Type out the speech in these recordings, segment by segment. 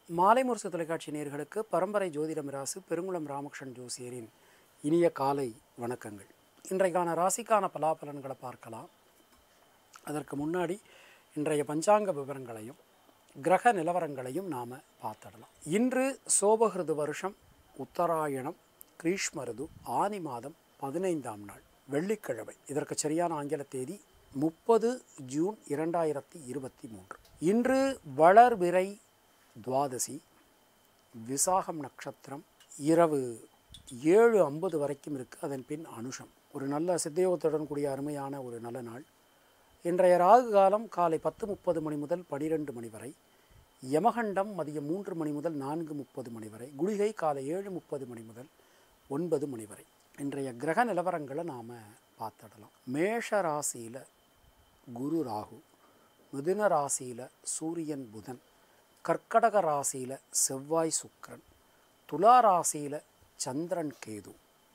மாலை முரசு தொலைக்காட்சி நேயர்களுக்கு பரம்பரை ஜோதிட மிராசு பெருங்குளம் ராமகிருஷ்ணன் ஜோசியரின் இனிய காலை வணக்கங்கள் இன்றைக்கான ராசிக்கான பலாபலன்களை பார்க்கலாம் அதற்கு முன்னாடி இன்றைய பஞ்சாங்க விவரங்களையும் கிரக நிலவரங்களையும் நாம் பார்த்துடலாம் இன்று சோபகிருது வருஷம் உத்தராயணம் கிரீஷ்ம ருது ஆனி மாதம் பதினைந்தாம் நாள் வெள்ளிக்கிழமை இதற்கு சரியான ஆங்கில தேதி முப்பது ஜூன் இரண்டாயிரத்தி இருபத்தி மூன்று இன்று வளர்விரை துவாதசி விசாகம் நட்சத்திரம் இரவு ஏழு ஐம்பது வரைக்கும் இருக்குது அதன் பின் அனுஷம் ஒரு நல்ல சித்தயோகத்துடன் கூடிய அருமையான ஒரு நல்ல நாள் இன்றைய ராகு காலம் காலை பத்து முப்பது மணி முதல் பனிரெண்டு மணி வரை யமகண்டம் மதியம் மூன்று மணி முதல் நான்கு முப்பது மணி வரை குளிகை காலை ஏழு முப்பது மணி முதல் ஒன்பது மணி வரை இன்றைய கிரக நிலவரங்களை நாம் பார்த்துடலாம் மேஷ ராசியில் குரு ராகு மிதுன ராசியில் சூரியன் புதன் கர்க்கடக ராசியில் செவ்வாய் சுக்கிரன் துலா ராசியில் சந்திரன் கேது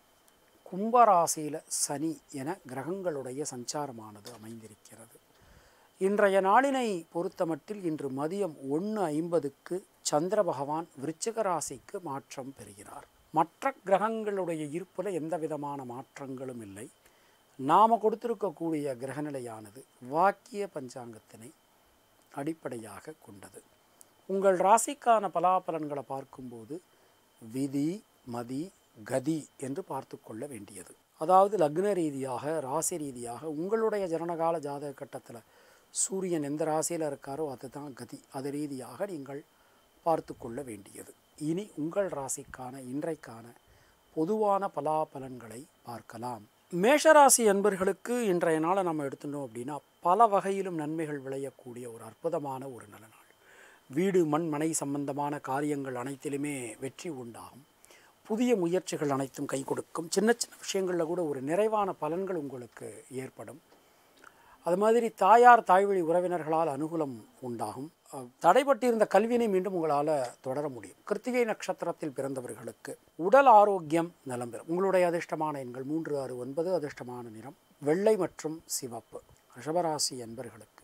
கும்ப ராசியில் சனி என கிரகங்களுடைய சஞ்சாரமானது அமைந்திருக்கிறது இன்றைய நாளினை பொறுத்தமட்டில் இன்று மதியம் ஒன்று ஐம்பதுக்கு சந்திர பகவான் விருச்சிக ராசிக்கு மாற்றம் பெறுகிறார் மற்ற கிரகங்களுடைய இருப்பில் எந்த விதமான மாற்றங்களும் இல்லை நாம் கொடுத்திருக்கக்கூடிய கிரகநிலையானது வாக்கிய பஞ்சாங்கத்தினை அடிப்படையாக கொண்டது உங்கள் ராசிக்கான பலாபலன்களை பார்க்கும்போது விதி மதி கதி என்று பார்த்து கொள்ள வேண்டியது அதாவது லக்ன ரீதியாக ராசி ரீதியாக உங்களுடைய ஜனனகால ஜாதக கட்டத்தில் சூரியன் எந்த ராசியில் இருக்காரோ அதுதான் கதி அது ரீதியாக நீங்கள் பார்த்து கொள்ள வேண்டியது இனி உங்கள் ராசிக்கான இன்றைக்கான பொதுவான பலாபலன்களை பார்க்கலாம் மேஷராசி என்பர்களுக்கு இன்றைய நாளை நம்ம எடுத்துட்டோம் அப்படின்னா பல வகையிலும் நன்மைகள் விளையக்கூடிய ஒரு அற்புதமான ஒரு நல்ல நாள் வீடு மண் மனை சம்பந்தமான காரியங்கள் அனைத்திலுமே வெற்றி உண்டாகும் புதிய முயற்சிகள் அனைத்தும் கை கொடுக்கும் சின்ன சின்ன விஷயங்களில் கூட ஒரு நிறைவான பலன்கள் உங்களுக்கு ஏற்படும் அது மாதிரி தாயார் தாய்வழி உறவினர்களால் அனுகூலம் உண்டாகும் அஹ், தடைபட்டிருந்த கல்வியினை மீண்டும் உங்களால் தொடர முடியும் கிருத்திகை நட்சத்திரத்தில் பிறந்தவர்களுக்கு உடல் ஆரோக்கியம் நலம் பெறும் உங்களுடைய அதிர்ஷ்டமான எண்கள் மூன்று ஆறு ஒன்பது அதிர்ஷ்டமான நிறம் வெள்ளை மற்றும் சிவப்பு ரிஷபராசி என்பர்களுக்கு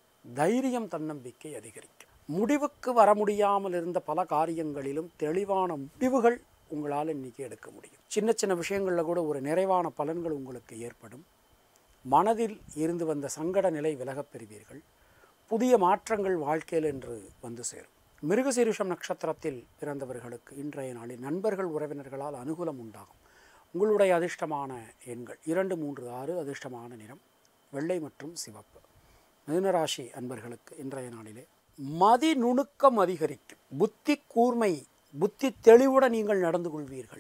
தைரியம் தன்னம்பிக்கை அதிகரிக்கும் முடிவுக்கு வர முடியாமல் இருந்த பல காரியங்களிலும் தெளிவான முடிவுகள் உங்களால் இன்னைக்கு எடுக்க முடியும் சின்ன சின்ன விஷயங்களில் கூட ஒரு நிறைவான பலன்கள் உங்களுக்கு ஏற்படும் மனதில் இருந்து வந்த சங்கட நிலை விலகப் பெறுவீர்கள் புதிய மாற்றங்கள் வாழ்க்கையில் என்று வந்து சேரும் மிருகசீருஷம் நட்சத்திரத்தில் பிறந்தவர்களுக்கு இன்றைய நாளில் நண்பர்கள் உறவினர்களால் அனுகூலம் உண்டாகும் உங்களுடைய அதிர்ஷ்டமான எண்கள் இரண்டு மூன்று ஆறு அதிர்ஷ்டமான நிறம் வெள்ளை மற்றும் சிவப்பு மிதுனராசி அன்பர்களுக்கு இன்றைய நாளிலே மதி நுணுக்கம் அதிகரிக்கும் புத்தி கூர்மை புத்தி தெளிவுடன் நீங்கள் நடந்து கொள்வீர்கள்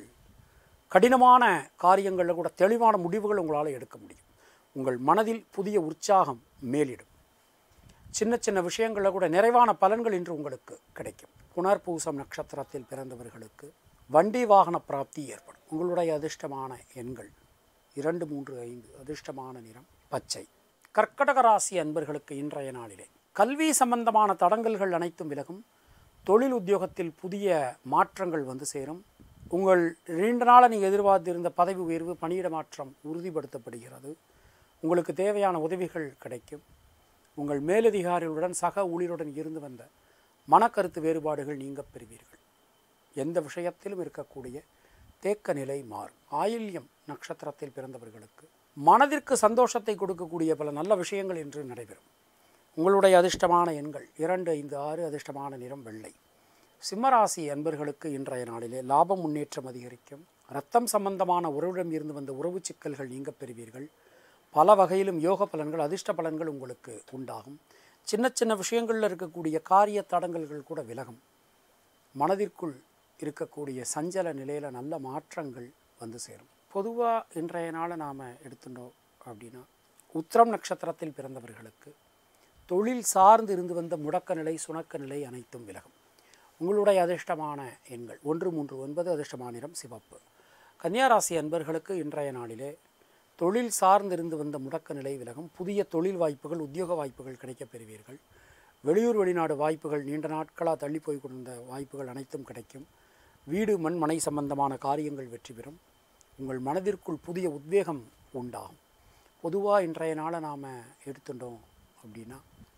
கடினமான காரியங்களில் கூட தெளிவான முடிவுகள் உங்களால் எடுக்க முடியும் உங்கள் மனதில் புதிய உற்சாகம் மேலிடும் சின்ன சின்ன விஷயங்களில் கூட நிறைவான பலன்கள் இன்று உங்களுக்கு கிடைக்கும் புனர்பூசம் நட்சத்திரத்தில் பிறந்தவர்களுக்கு வண்டி வாகன பிராப்தி ஏற்படும் உங்களுடைய அதிர்ஷ்டமான எண்கள் இரண்டு மூன்று ஐந்து அதிர்ஷ்டமான நிறம் பச்சை கர்க்கடக ராசி அன்பர்களுக்கு இன்றைய நாளிலே கல்வி சம்பந்தமான தடங்கல்கள் அனைத்தும் விலகும் தொழில் உத்தியோகத்தில் புதிய மாற்றங்கள் வந்து சேரும் உங்கள் நீண்ட நாளாக நீங்கள் எதிர்பார்த்திருந்த பதவி உயர்வு பணியிட மாற்றம் உறுதிப்படுத்தப்படுகிறது உங்களுக்கு தேவையான உதவிகள் கிடைக்கும் உங்கள் மேலதிகாரிகளுடன் சக ஊழியருடன் இருந்து வந்த மனக்கருத்து வேறுபாடுகள் நீங்கப் பெறுவீர்கள் எந்த விஷயத்திலும் இருக்கக்கூடிய தேக்க நிலை மாறும் ஆயில்யம் நட்சத்திரத்தில் பிறந்தவர்களுக்கு மனதிற்கு சந்தோஷத்தை கொடுக்கக்கூடிய பல நல்ல விஷயங்கள் இன்று நடைபெறும் உங்களுடைய அதிர்ஷ்டமான எண்கள் இரண்டு ஐந்து ஆறு அதிர்ஷ்டமான நிறம் வெள்ளை சிம்மராசி அன்பர்களுக்கு இன்றைய நாளிலே லாபம் முன்னேற்றம் அதிகரிக்கும் ரத்தம் சம்பந்தமான உறவிடம் இருந்து வந்த உறவு சிக்கல்கள் நீங்கப் பெறுவீர்கள் பல வகையிலும் யோக பலன்கள் அதிர்ஷ்ட பலன்கள் உங்களுக்கு உண்டாகும் சின்ன சின்ன விஷயங்களில் இருக்கக்கூடிய காரிய தடங்கல்கள் கூட விலகும் மனதிற்குள் இருக்கக்கூடிய சஞ்சல நிலையில் நல்ல மாற்றங்கள் வந்து சேரும் பொதுவாக இன்றைய நாளை நாம் எடுத்துட்டோம் அப்படின்னா உத்திரம் நட்சத்திரத்தில் பிறந்தவர்களுக்கு தொழில் சார்ந்து இருந்து வந்த முடக்க நிலை சுணக்க நிலை அனைத்தும் விலகும் உங்களுடைய அதிர்ஷ்டமான எண்கள் ஒன்று மூன்று ஒன்பது அதிர்ஷ்டமான நிறம் சிவப்பு கன்னியாராசி அன்பர்களுக்கு இன்றைய நாளிலே தொழில் சார்ந்திருந்து வந்த முடக்க நிலை விலகும் புதிய தொழில் வாய்ப்புகள் உத்தியோக வாய்ப்புகள் கிடைக்கப் பெறுவீர்கள் வெளியூர் வெளிநாடு வாய்ப்புகள் நீண்ட நாட்களாக தள்ளி போய் கொண்டிருந்த வாய்ப்புகள் அனைத்தும் கிடைக்கும் வீடு மண் மனை சம்பந்தமான காரியங்கள் வெற்றி பெறும் உங்கள் மனதிற்குள் புதிய உத்வேகம் உண்டாகும் பொதுவாக இன்றைய நாளை நாம் எடுத்துட்டோம் அப்படின்னா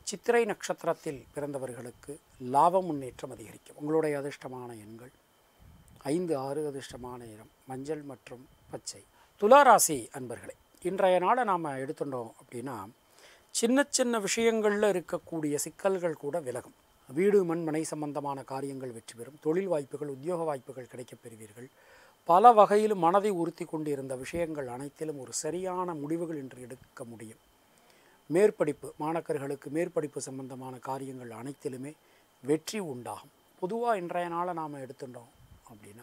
சித்திரை நட்சத்திரத்தில் பிறந்தவர்களுக்கு லாப முன்னேற்றம் அதிகரிக்கும் உங்களுடைய அதிர்ஷ்டமான எண்கள் ஐந்து ஆறு அதிர்ஷ்டமான நிறம் மஞ்சள் மற்றும் பச்சை துளாராசி அன்பர்களே இன்றைய நாளை நாம் எடுத்துட்டோம் அப்படின்னா சின்ன சின்ன விஷயங்களில் இருக்கக்கூடிய சிக்கல்கள் கூட விலகும் வீடு மண் மனை சம்பந்தமான காரியங்கள் வெற்றி பெறும் தொழில் வாய்ப்புகள் உத்தியோக வாய்ப்புகள் கிடைக்கப் பெறுவீர்கள் பல வகையிலும் மனதை உறுத்தி கொண்டிருந்த விஷயங்கள் அனைத்திலும் ஒரு சரியான முடிவுகள் இன்று எடுக்க முடியும் மேற்படிப்பு மாணக்கர்களுக்கு மேற்படிப்பு சம்பந்தமான காரியங்கள் அனைத்திலுமே வெற்றி உண்டாகும் பொதுவாக இன்றைய நாளை நாம் எடுத்துட்டோம் அப்படின்னா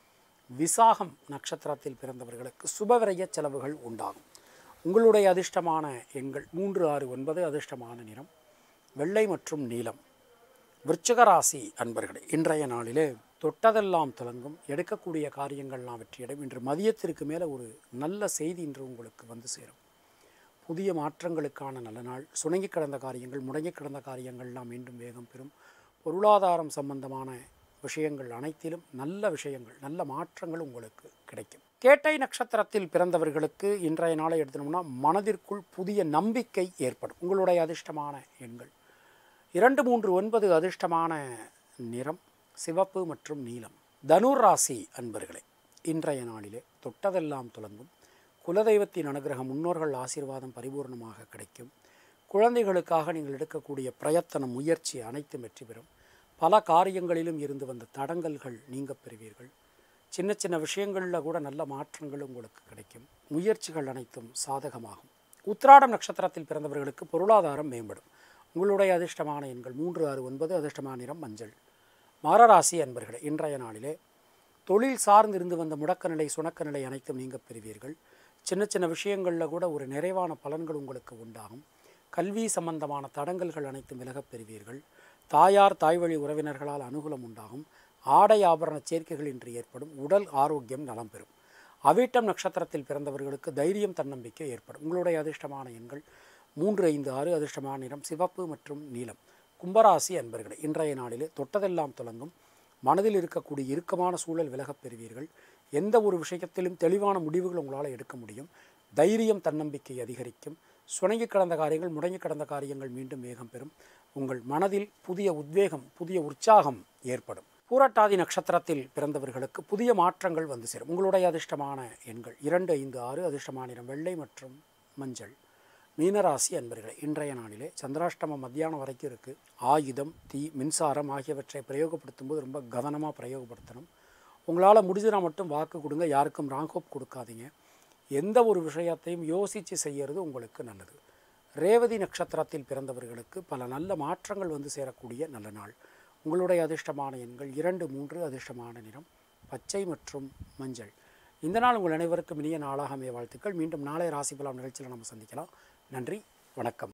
விசாகம் நட்சத்திரத்தில் பிறந்தவர்களுக்கு சுபவிரய செலவுகள் உண்டாகும் உங்களுடைய அதிர்ஷ்டமான எண்கள் மூன்று ஆறு ஒன்பது அதிர்ஷ்டமான நிறம் வெள்ளை மற்றும் நீலம் விருச்சிக ராசி அன்பர்களே இன்றைய நாளிலே தொட்டதெல்லாம் தொடங்கும் எடுக்கக்கூடிய காரியங்கள்லாம் வெற்றியடையும் இன்று மதியத்திற்கு மேலே ஒரு நல்ல செய்தி இன்று உங்களுக்கு வந்து சேரும் புதிய மாற்றங்களுக்கான நல்ல நாள் சுணங்கி கிடந்த காரியங்கள் முடங்கி கிடந்த காரியங்கள்லாம் மீண்டும் வேகம் பெறும் பொருளாதாரம் சம்பந்தமான விஷயங்கள் அனைத்திலும் நல்ல விஷயங்கள் நல்ல மாற்றங்கள் உங்களுக்கு கிடைக்கும் கேட்டை நட்சத்திரத்தில் பிறந்தவர்களுக்கு இன்றைய நாளை எடுத்தோம்னா மனதிற்குள் புதிய நம்பிக்கை ஏற்படும் உங்களுடைய அதிர்ஷ்டமான எண்கள் இரண்டு மூன்று ஒன்பது அதிர்ஷ்டமான நிறம் சிவப்பு மற்றும் நீலம் தனுர் ராசி அன்பர்களே இன்றைய நாளிலே தொட்டதெல்லாம் துலங்கும் குலதெய்வத்தின் அனுகிரகம் முன்னோர்கள் ஆசீர்வாதம் பரிபூர்ணமாக கிடைக்கும் குழந்தைகளுக்காக நீங்கள் எடுக்கக்கூடிய பிரயத்தனம் முயற்சி அனைத்தும் வெற்றி பெறும் பல காரியங்களிலும் இருந்து வந்த தடங்கல்கள் நீங்கப் பெறுவீர்கள் சின்ன சின்ன விஷயங்களில் கூட நல்ல மாற்றங்கள் உங்களுக்கு கிடைக்கும் முயற்சிகள் அனைத்தும் சாதகமாகும் உத்திராடம் நட்சத்திரத்தில் பிறந்தவர்களுக்கு பொருளாதாரம் மேம்படும் உங்களுடைய அதிர்ஷ்டமான எண்கள் மூன்று ஆறு ஒன்பது அதிர்ஷ்டமான நிறம் மஞ்சள் மகராசி அன்பர்களே இன்றைய நாளிலே தொழில் சார்ந்து இருந்து வந்த முடக்க நிலை சுணக்க நிலை அனைத்தும் நீங்கப் பெறுவீர்கள் சின்ன சின்ன விஷயங்களில் கூட ஒரு நிறைவான பலன்கள் உங்களுக்கு உண்டாகும் கல்வி சம்பந்தமான தடங்கல்கள் அனைத்தும் விலகப் பெறுவீர்கள் தாயார் தாய்வழி உறவினர்களால் அனுகூலம் உண்டாகும் ஆடை ஆபரண சேர்க்கைகள் இன்று ஏற்படும் உடல் ஆரோக்கியம் நலம் பெறும் அவிட்டம் நட்சத்திரத்தில் பிறந்தவர்களுக்கு தைரியம் தன்னம்பிக்கை ஏற்படும் உங்களுடைய அதிர்ஷ்டமான எண்கள் மூன்று ஐந்து ஆறு அதிர்ஷ்டமான நிறம் சிவப்பு மற்றும் நீலம் கும்பராசி அன்பர்களே இன்றைய நாளிலே தொட்டதெல்லாம் தொடங்கும் மனதில் இருக்கக்கூடிய இறுக்கமான சூழல் விலகப் பெறுவீர்கள் எந்த ஒரு விஷயத்திலும் தெளிவான முடிவுகள் உங்களால் எடுக்க முடியும் தைரியம் தன்னம்பிக்கை அதிகரிக்கும் சுணங்கி கிடந்த காரியங்கள் முடங்கி கிடந்த காரியங்கள் மீண்டும் வேகம் பெறும் உங்கள் மனதில் புதிய உத்வேகம் புதிய உற்சாகம் ஏற்படும் பூரட்டாதி நட்சத்திரத்தில் பிறந்தவர்களுக்கு புதிய மாற்றங்கள் வந்து சேரும் உங்களுடைய அதிர்ஷ்டமான எண்கள் இரண்டு ஐந்து ஆறு அதிர்ஷ்டமான நிறம் வெள்ளை மற்றும் மஞ்சள் மீனராசி அன்பர்களே இன்றைய நாளிலே சந்திராஷ்டமம் மத்தியானம் வரைக்கும் இருக்குது ஆயுதம் தீ மின்சாரம் ஆகியவற்றை பிரயோகப்படுத்தும் போது ரொம்ப கவனமாக பிரயோகப்படுத்தணும் உங்களால் முடிஞ்சனா மட்டும் வாக்கு கொடுங்க யாருக்கும் ராங்கோப் கொடுக்காதீங்க எந்த ஒரு விஷயத்தையும் யோசித்து செய்கிறது உங்களுக்கு நல்லது ரேவதி நட்சத்திரத்தில் பிறந்தவர்களுக்கு பல நல்ல மாற்றங்கள் வந்து சேரக்கூடிய நல்ல நாள் உங்களுடைய அதிர்ஷ்டமான எண்கள் இரண்டு மூன்று அதிர்ஷ்டமான நிறம் பச்சை மற்றும் மஞ்சள் இந்த நாள் உங்கள் அனைவருக்கும் இனிய நாளாக அமைய வாழ்த்துக்கள் மீண்டும் நாளை ராசி பலாம் நிகழ்ச்சியில் நம்ம சந்திக்கலாம் நன்றி வணக்கம்